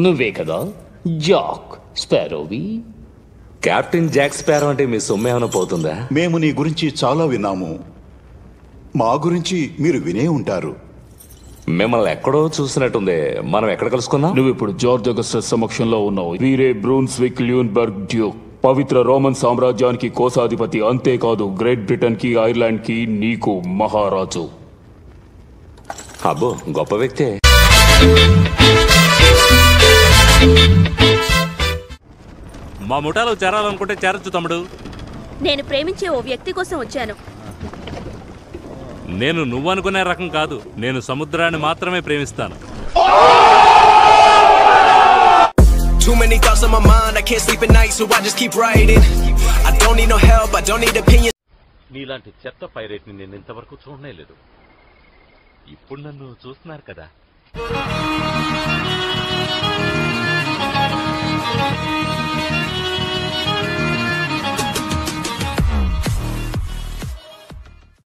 నువ్వే కదా జాక్ స్పారోవి కెప్టెన్ జాక్ స్పారో అంటే మీ సొమ్ము ఏమైనా పోతుందా మేము నీ గురించి చాలా విన్నాము మా గురించి మీరు వినే ఉంటారు మిమ్మల్ని ఎక్కడో చూసినట్టుంది మనం ఎక్కడ కలుసుకుందాం నువ్వు ఇప్పుడు జార్జ్ అగస్టస్ సమక్షంలో ఉన్నావు వీరే బ్రూన్స్విక్ ల్యూన్బర్గ్ డ్యూక్ పవిత్ర రోమన్ సామ్రాజ్యానికి కోశాధిపతి అంతేకాదు గ్రేట్ బ్రిటన్ కి ఐర్లాండ్ కి నీకు మహారాజు అబ్బో గొప్ప వ్యక్తే మా ముఠాలో చేరాలనుకుంటే చేరొచ్చు తమ్ముడు నేను ప్రేమించే ఓ వ్యక్తి కోసం వచ్చాను నేను నువ్వనుకునే రకం కాదు నేను సముద్రాన్ని మాత్రమే ప్రేమిస్తాను Too many thoughts on my mind, I can't sleep at night, so I just keep writing. I don't need no help, I don't need opinions. నీలాంటి చెత్త పైరేట్ని నేను ఇంతవరకు చూడనే లేదు ఇప్పుడు నన్ను చూస్తున్నారు కదా